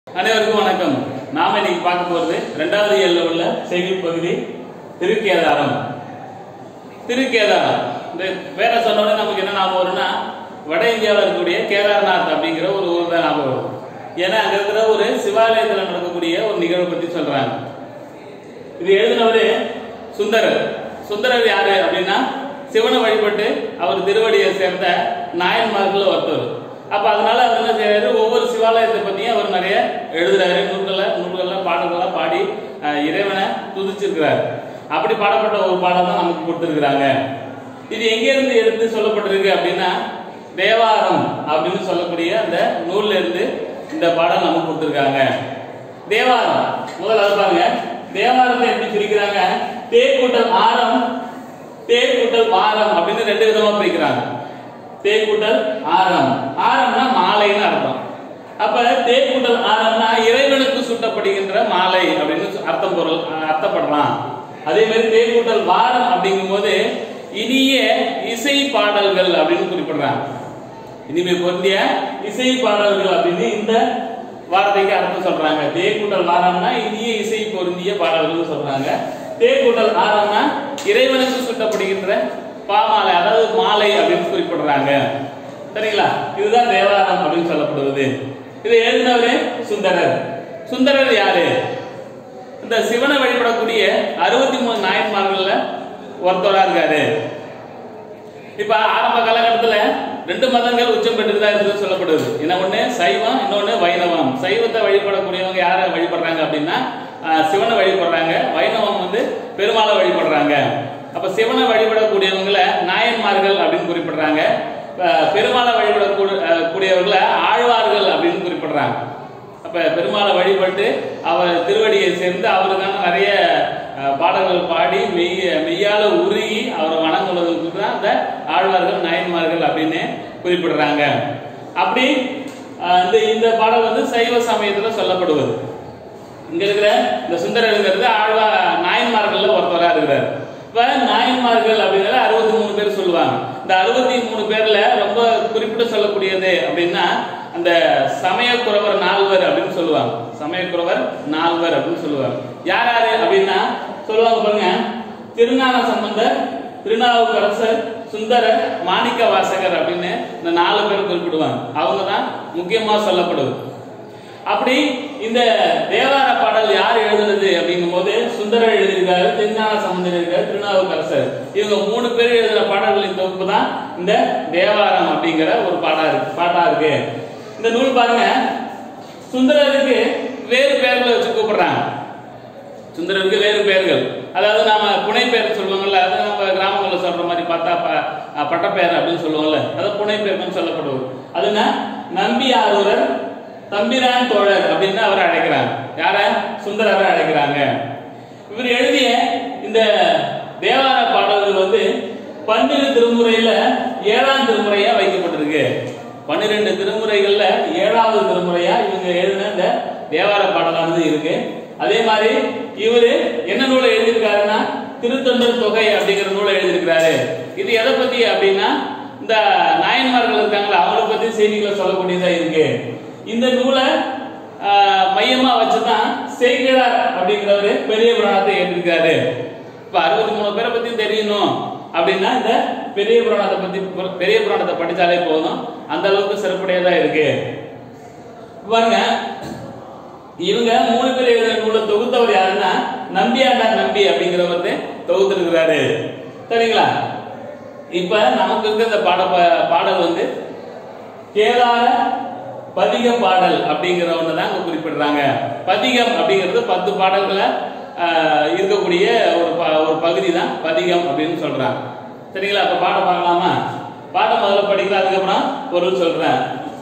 அனைவருக்கும் வணக்கம் நாம இன்னைக்கு பார்க்க போறது ரெண்டாவது ஏழுல உள்ள செய்தி பகுதி திருக்கேதாரம் திருக்கேதாரம் இந்த பேரை சொன்னோடனே நமக்கு என்ன ஞாபகம் வரும்னா வட இந்தியாவில் இருக்கக்கூடிய கேதார்நாத் அப்படிங்கிற ஒரு ஊர் தான் ஞாபகம் வரும் ஏன்னா அங்க இருக்கிற ஒரு சிவாலயத்தில் நடக்கக்கூடிய ஒரு நிகழ்வை பத்தி சொல்றாங்க இது எழுதினவரு சுந்தரர் சுந்தரர் யாரு அப்படின்னா சிவனை வழிபட்டு அவர் திருவடியை சேர்ந்த நாயன்மார்கள் ஒருத்தர் அப்ப அதனால அவர் என்ன செய்யறாரு ஒவ்வொரு சிவாலயத்தை பத்தியும் அவர் நிறைய எழுதுறாரு நூல்களை நூல்கள்லாம் பாடல்கள்லாம் பாடி அஹ், இறைவனை துதிச்சிருக்கிறார் அப்படி பாடப்பட்ட ஒரு பாடம் தான் நமக்கு கொடுத்திருக்கிறாங்க இது எங்க இருந்து எடுத்து சொல்லப்பட்டிருக்கு அப்படின்னா தேவாரம் அப்படின்னு சொல்லக்கூடிய அந்த நூல்ல இருந்து இந்த பாடம் நமக்கு கொடுத்திருக்காங்க தேவாரம் முதல்ல அது பாருங்க தேவாரத்தை எப்படி பிரிக்கிறாங்க தே கூட்டல் ஆரம் தே கூட்டல் வாரம் அப்படின்னு ரெண்டு விதமா பிரிக்கிறாங்க தே கூட்டல் ஆரம் ஆரம்னா மாலைன்னு அர்த்தம் அப்ப தே கூட்டல் ஆரம்னா இறைவனுக்கு சுட்டப்படுகின்ற மாலை அப்படின்னு சொ- அர்த்தம் பொருள் அஹ், அர்த்தப்படலாம் அதே மாதிரி தே கூட்டல் வாரம் அப்படிங்கும்போது இனிய இசை பாடல்கள் அப்படின்னு குறிப்பிடுறாங்க இனிமே பொருந்திய இசை பாடல்கள் அப்படின்னு இந்த வார்த்தைக்கு அர்த்தம் சொல்றாங்க தே கூட்டல் வாரம்னா இனிய இசை பொருந்திய பாடல்கள் சொல்றாங்க தே கூட்டல் ஆரம்னா இறைவனுக்கு சுட்டப்படுகின்ற பாமாலை அதாவது மாலை அப்படின்னு குறிப்பிடுறாங்க சரிங்களா இதுதான் தேவாரம் அப்படின்னு சொல்லப்படுவது இதை எழுதினவரே சுந்தரர் சுந்தரர் யாரு இந்த சிவனை வழிபடக்கூடிய அறுபத்தி மூணு நாயன்மார்கள்ல ஒருத்தரா இருக்காரு இப்ப ஆரம்ப காலகட்டத்துல ரெண்டு மதங்கள் உச்சம் பெற்றுதான் இருந்து சொல்லப்படுது என்ன ஒண்ணு சைவம் இன்னொன்னு வைணவம் சைவத்தை வழிபடக்கூடியவங்க யாரை வழிபடுறாங்க அப்படின்னா ஆஹ், சிவனை வழிபடுறாங்க வைணவம் வந்து பெருமாளை வழிபடுறாங்க அப்ப சிவனை வழிபடக்கூடியவங்களை நாயன்மார்கள் அப்படின்னு குறிப்பிடுறாங்க ஆஹ், பெருமாளை வழிபடக்கூடிய ஆஹ், கூடியவர்களை ஆழ்வார்கள் அப்படின்னு குறிப்பிடுறாங்க அப்ப பெருமாளை வழிபட்டு அவர் திருவடியை சேர்ந்து அவருக்கான நிறைய அஹ், பாடல்கள் பாடி மெய் மெய்யால உருகி அவரை வணங்குவதற்கு தான் அந்த ஆழ்வார்கள் நாயன்மார்கள் அப்படின்னு குறிப்பிடுறாங்க அப்படி அஹ், இந்த இந்த பாடல் வந்து சைவ சமயத்துல சொல்லப்படுவது இங்க இருக்கிற இந்த சுந்தரருங்கிறது ஆழ்வா நாயன்மார்கள்ல ஒருத்தரா இருக்கிறார் இப்ப நாயன்மார்கள் அப்படிங்கறது அறுபத்தி மூணு பேர் சொல்லுவாங்க இந்த அறுபத்தி மூணு பேர்ல ரொம்ப குறிப்பிட்டு சொல்லக்கூடியது அப்படின்னா அந்த சமயக்குறவர் நால்வர் அப்படின்னு சொல்லுவாங்க சமயக்குறவர் நால்வர் அப்படின்னு சொல்லுவாங்க யார் யாரு அப்படின்னா சொல்லுவாங்க பாருங்க திருஞான சம்பந்தர் திருநாவுக்கரசர் சுந்தரர் மாணிக்க வாசகர் அப்படின்னு இந்த நாலு பேர் குறிப்பிடுவாங்க அவங்க தான் முக்கியமா சொல்லப்படுவது அப்படி இந்த தேவார பாடல் யார் எழுதுனது அப்படிங்கும் போது சுந்தரர் எழுதியிருக்காரு திருஞான சம்பந்தர் இருக்காரு திருநாவுக்கரசர் இவங்க மூணு பேர் எழுதின பாடல்களின் தொகுப்பு தான் இந்த தேவாரம் அப்படிங்கிற ஒரு பாடா இருக்கு பாட்டா இருக்கு இந்த நூல் பாருங்க சுந்தரருக்கு வேறு பெயர்களை வச்சு கூப்பிடுறாங்க சுந்தரருக்கு வேறு பெயர்கள் அதாவது நாம புனை பெயர் சொல்லுவாங்கல்ல அது நம்ம கிராமங்கள்ல சொல்ற மாதிரி பார்த்தா ப- அஹ் பட்டப்பெயர் அப்படின்னு சொல்லுவாங்கல்ல அது புனை பெயர்னு சொல்லப்படுவது அதுனா நம்பி ஆரூரர் தம்பிரான் தோழர் அப்படின்னு அவரை அழைக்கிறாங்க யார சுந்தரரை அழைக்கிறாங்க இவர் எழுதிய இந்த தேவார பாடல்கள் வந்து பன்னிரு திருமுறையில ஏழாம் திருமுறையா வைக்கப்பட்டிருக்கு பன்னிரெண்டு திருமுறைகள்ல ஏழாவது திருமுறையா இவங்க எழுதின இந்த தேவார பாடலானது இருக்கு அதே மாதிரி இவரு என்ன நூலை எழுதியிருக்காருன்னா திருத்தொண்டர் தொகை அப்படிங்கிற நூலை எழுதியிருக்கிறாரு இது எதை பத்தி அப்படின்னா இந்த நாயன்மார்கள் இருக்காங்களா அவங்கள பத்தி செய்திகளை சொல்லக்கூடியதா இருக்கு இந்த நூலை ஆஹ், மையமா வச்சுதான் சேக்கிழார் அப்படிங்கிறவரு பெரிய புராணத்தை எழுதியிருக்காரு இப்ப அறுபத்தி மூணு பேரை பத்தி தெரியணும் அப்படின்னா இந்த பெரிய புராணத்தை பத்தி பெரிய புராணத்தை படிச்சாலே போதும் அந்த அளவுக்கு சிறப்புடையதா இருக்கு பாருங்க இவங்க மூணு பேர் எழுதின நூலை தொகுத்தவர் யாருன்னா நம்பியாண்டார் நம்பி அப்படிங்கிறவர் தொகுத்திருக்கிறாரு சரிங்களா இப்ப நமக்கு இருக்க இந்த பாட பாடல் வந்து கேதார பதிக பாடல் அப்படிங்கிற ஒன்று தான் இங்க குறிப்பிடுறாங்க பதிகம் அப்படிங்கிறது பத்து பாடல்களை ஆஹ், இருக்கக்கூடிய ஒரு ப- ஒரு பகுதி தான் பதிகம் அப்படின்னு சொல்றாங்க சரிங்களா அப்ப பாடம் பார்க்கலாமா பாடம் முதல்ல படிக்கலாம் அதுக்கப்புறம் பொருள் சொல்றேன்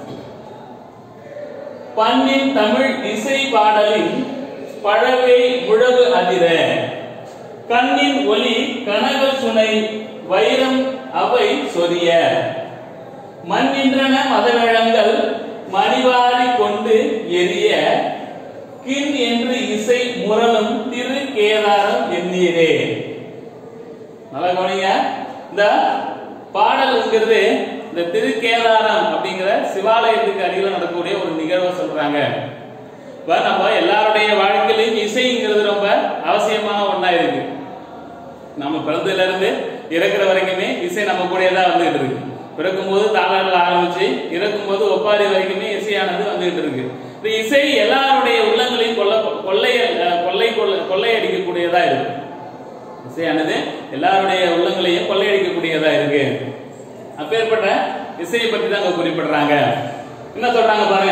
பண்ணின் தமிழ் இசை பாடலின் பழவை முழவு அதிர கண்ணின் ஒலி கனக சுனை வைரம் அவை சொரிய மண்ணின்றன மதவழங்கள் மணிவாரி கொண்டு எரிய கின் என்று இசை முரளும் திரு கேதாரம் எண்ணீரே நல்லா கவனிங்க இந்த பாடல்ங்கிறது இந்த திருக்கேதாரம் அப்படிங்கிற சிவாலயத்துக்கு அருகில நடக்கக்கூடிய ஒரு நிகழ்வை சொல்றாங்க இப்ப நம்ம எல்லாருடைய வாழ்க்கையிலும் இசைங்கிறது ரொம்ப அவசியமான ஒண்ணா இருக்கு நம்ம பிறந்ததுல இருந்து இறக்குற வரைக்குமே இசை நம்ம கூடயே தான் வந்துகிட்டு இருக்கு பிறக்கும் போது தாளாடல் ஆரம்பிச்சு இறக்கும் போது ஒப்பாரி வரைக்குமே இசையானது வந்துகிட்டு இருக்கு இந்த இசை எல்லாருடைய உள்ளங்களையும் கொள்ள கொள்ளை அஹ், கொள்ளை கொள்ள- கொள்ளையடிக்கக்கூடியதா இருக்கு இசையானது எல்லாருடைய உள்ளங்களையும் கொள்ளையடிக்கக்கூடியதா இருக்கு அப்பேற்பட்ட இசையை பற்றி தான் அங்க குறிப்பிடுறாங்க என்ன சொல்றாங்க பாருங்க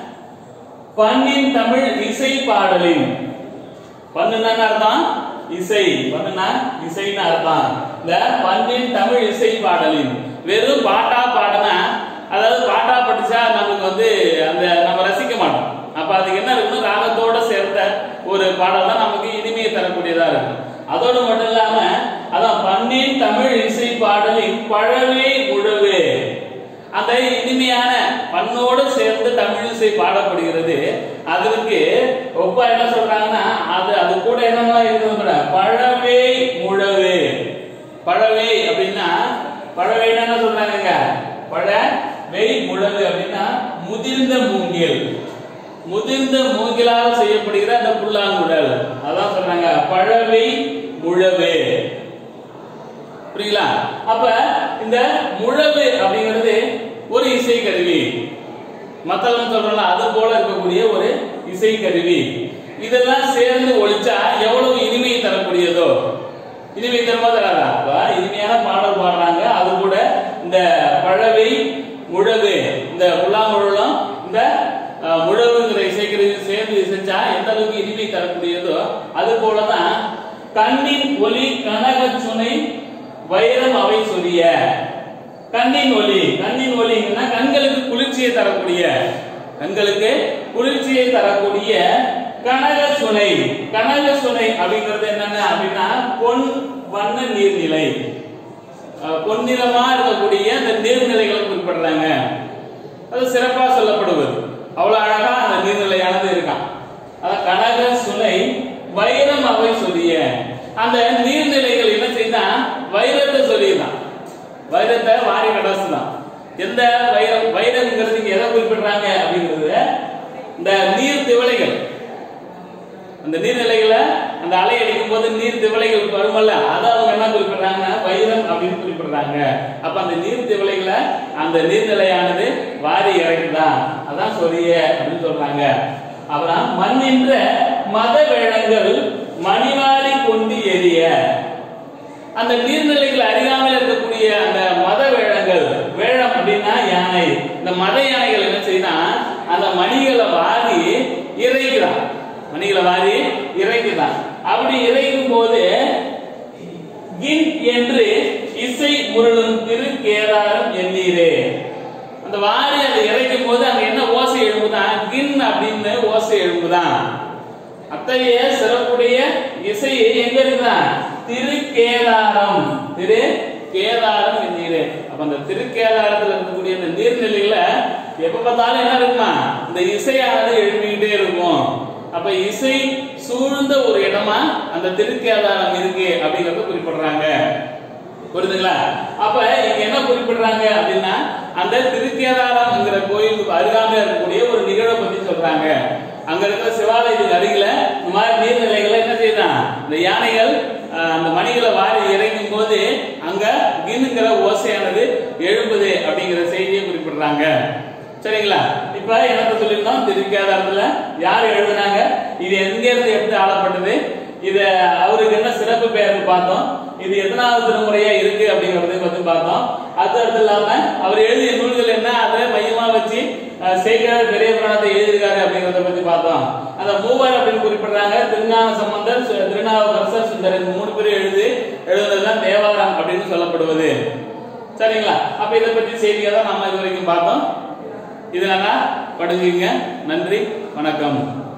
பண்ணின் தமிழ் இசை பாடலின் பண்ணுனா என்ன அர்த்தம் இசை பண்ணுனா இசைன்னு அர்த்தம் இந்த பண்ணின் தமிழ் இசை பாடலின் வெறும் பாட்டா பாடினா அதாவது பாட்டா படிச்சா நமக்கு வந்து அந்த நம்ம ரசிக்க மாட்டோம் அப்ப அதுக்கு என்ன இருக்கணும் ராகத்தோட சேர்த்த ஒரு பாடல் தான் நமக்கு இனிமையை தரக்கூடியதா இருக்கும் அதோட மட்டும் இல்லாம அதான் பண்ணின் தமிழ் இசை பாடலின் பழவே உழவே அந்த இனிமையான பண்ணோடு சேர்ந்து தமிழ் இசை பாடப்படுகிறது அதற்கு ஒப்பா என்ன சொல்றாங்கன்னா அது அது கூட என்னெல்லாம் இருக்குது பழவே முழவே பழவே அப்படின்னா பழவேன்னா என்ன சொல்றாங்க பழ வெய் முழவு அப்படின்னா முதிர்ந்த மூங்கில் முதிர்ந்த மூங்கிலால் செய்யப்படுகிற அந்த புல்லாங்குழல் அதான் சொல்றாங்க பழவை முழவே புரியுங்களா அப்ப இந்த முழவு அப்படிங்கிறது ஒரு இசை கருவி மத்தவங்க சொல்றோம்ல அது போல இருக்கக்கூடிய ஒரு இசை கருவி இதெல்லாம் சேர்ந்து ஒழிச்சா எவ்வளவு இனிமை தரக்கூடியதோ இனிமை தருமா தராதா அப்ப இனிமையான பாடல் பாடுறாங்க அது கூட இந்த பழவை முழவு இந்த புல்லாங்குழலும் இந்த அஹ், முழவுங்கிற இசைக்கருவி சேர்ந்து இசைச்சா எந்த அளவுக்கு இனிமை தரக்கூடியதோ அது போலதான் கண்ணின் ஒலி கனக சுனை வைரம் அவை சொரிய கண்ணின் ஒளி கண்ணின் ஒளின்னா கண்களுக்கு குளிர்ச்சியை தரக்கூடிய கண்களுக்கு குளிர்ச்சியை தரக்கூடிய கனக சுனை கனக சுனை அப்படிங்கிறது என்னென்ன அப்படின்னா பொன் வண்ண நீர்நிலை அஹ், பொன்னிறமா இருக்கக்கூடிய அந்த நீர்நிலைகளை குறிப்பிடுறாங்க அது சிறப்பா சொல்லப்படுவது அவ்வளவு அழகா அந்த நீர்நிலையானது இருக்கான் அதான் கனக சுனை வைரம் அவை சொல்லிய அந்த நீர்நிலைகள் என்ன செய்தா வைரத்தை சொல்லிதான் வைரத்தை வாரி கடாசுதான் எந்த வைரம் வைரம்ங்கிறது இங்க எதை குறிப்பிடுறாங்க அப்படிங்கிறது இந்த நீர் திவலைகள் அந்த நீர்நிலைகளை அந்த அலை அடிக்கும் போது நீர் திவலைகள் வருமல்ல அதை அவங்க என்ன குறிப்பிடுறாங்கன்னா வைரம் அப்படின்னு குறிப்பிடுறாங்க அப்ப அந்த நீர் திவலைகளை அந்த நீர்நிலையானது வாரி இறக்குதா அதான் சொரிய அப்படின்னு சொல்றாங்க அப்புறம் மண்ணின்ற மத வேளங்கள் மணிவாரி கொண்டு எரிய அந்த நீர்நிலைகள் அருகாமையில் இருக்கக்கூடிய அந்த மத வேழங்கள் வேழம் அப்படின்னா யானை இந்த மத யானைகள் என்ன செய்யுதா அந்த மணிகளை வாரி இறைக்கிறான் மணிகளை வாரி இறைக்குதான் அப்படி இறைக்கும் போது கின் என்று இசை முரளும் திரு கேதாரம் எண்ணீரே அந்த வாரி அதை இறைக்கும் போது அங்க என்ன ஓசை எழுப்புதான் கின் அப்படின்னு ஓசை எழுப்புதான் அத்தகைய சிறப்புடைய இசை எங்க இருக்குதான் திருக்கேதாரம் திரு கேதாரம் நீர் அப்ப அந்த திருக்கேதாரத்துல இருக்கக்கூடிய இந்த நீர்நிலையில எப்ப பார்த்தாலும் என்ன இருக்குமா இந்த இசையானது எழுப்பிக்கிட்டே இருக்கும் அப்ப இசை சூழ்ந்த ஒரு இடமா அந்த திருக்கேதாரம் இருக்கு அப்படிங்கறத குறிப்பிடுறாங்க புரியுதுங்களா அப்ப இங்க என்ன குறிப்பிடுறாங்க அப்படின்னா அந்த திருக்கேதாரம்ங்கிற கோயிலுக்கு அருகாமையில் இருக்கக்கூடிய ஒரு நிகழ்வை பத்தி சொல்றாங்க அங்க இருக்கிற சிவாலயத்துக்கு அருகில இந்த மாதிரி நீர்நிலைகளை என்ன செய்யுதான் இந்த யானைகள் அஹ், அந்த மணிகளை வாரி இறைக்கும் போது அங்க கின்னுங்கிற ஓசையானது எழும்புது அப்படிங்கிற செய்தியை குறிப்பிடுறாங்க சரிங்களா இப்ப எனக்கு சொல்லியிருந்தோம் திருக்கேதாரத்துல யார் எழுதுனாங்க இது எங்க இருந்து எடுத்து ஆளப்பட்டது இது அவருக்கு என்ன சிறப்பு பெயர்னு பார்த்தோம் இது எத்தனாவது திருமுறையா இருக்கு அப்படிங்கறதை பத்தி பார்த்தோம் அது அது இல்லாம அவர் எழுதிய நூல்கள் என்ன அதை மையமா வச்சு அஹ், சேகர் பெரிய புராணத்தை எழுதியிருக்காரு அப்படிங்கறத பத்தி பார்த்தோம் அந்த மூவர் அப்படின்னு குறிப்பிடுறாங்க திருஞான சம்பந்தர் சு- திருநாவுக்கரசர் சுந்தரர் இந்த மூணு பேரும் எழுதி எழுதுனதுதான் தேவாரம் அப்படின்னு சொல்லப்படுவது சரிங்களா அப்ப இதை பத்தி செய்தியை தான் நம்ம இது வரைக்கும் பார்த்தோம் இதனால படுங்குங்க நன்றி வணக்கம்